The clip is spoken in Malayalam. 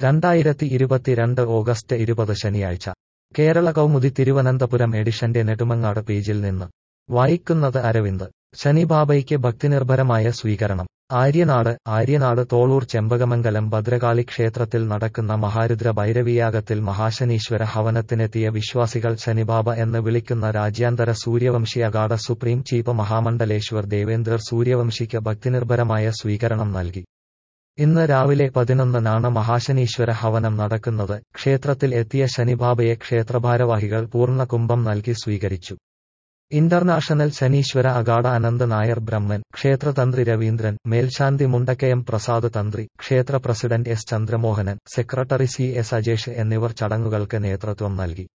രണ്ടായിരത്തി ഇരുപത്തിരണ്ട് ഓഗസ്റ്റ് ഇരുപത് ശനിയാഴ്ച കേരള കൗമുദി തിരുവനന്തപുരം എഡിഷന്റെ നെടുമങ്ങാട് പേജിൽ നിന്ന് വായിക്കുന്നത് അരവിന്ദ് ശനിബാബയ്ക്ക് ഭക്തിനിർഭരമായ സ്വീകരണം ആര്യനാട് ആര്യനാട് തോളൂർ ചെമ്പകമംഗലം ഭദ്രകാളി ക്ഷേത്രത്തിൽ നടക്കുന്ന മഹാരുദ്ര ഭൈരവിയാഗത്തിൽ മഹാശനീശ്വര ഹവനത്തിനെത്തിയ വിശ്വാസികൾ ശനിബാബ എന്ന് വിളിക്കുന്ന രാജ്യാന്തര സൂര്യവംശി അഗാഡ സുപ്രീം ചീഫ് മഹാമണ്ഡലേശ്വർ ദേവേന്ദ്രർ സൂര്യവംശിക്ക് ഭക്തിനിർഭരമായ സ്വീകരണം നൽകി ഇന്ന് രാവിലെ പതിനൊന്നിനാണ് മഹാശനീശ്വര ഹവനം നടക്കുന്നത് ക്ഷേത്രത്തിൽ എത്തിയ ശനിബാബയെ ക്ഷേത്രഭാരവാഹികൾ പൂർണ്ണ കുംഭം നൽകി സ്വീകരിച്ചു ഇന്റർനാഷണൽ ശനീശ്വര അഗാഡ അനന്ത് നായർ ബ്രഹ്മൻ ക്ഷേത്രതന്ത്രി രവീന്ദ്രൻ മേൽശാന്തി മുണ്ടക്കയം പ്രസാദ് തന്ത്രി ക്ഷേത്ര president S Chandramohanan secretary C S Ajesh എന്നിവർ ചടങ്ങുകൾക്ക് നേതൃത്വം നൽകി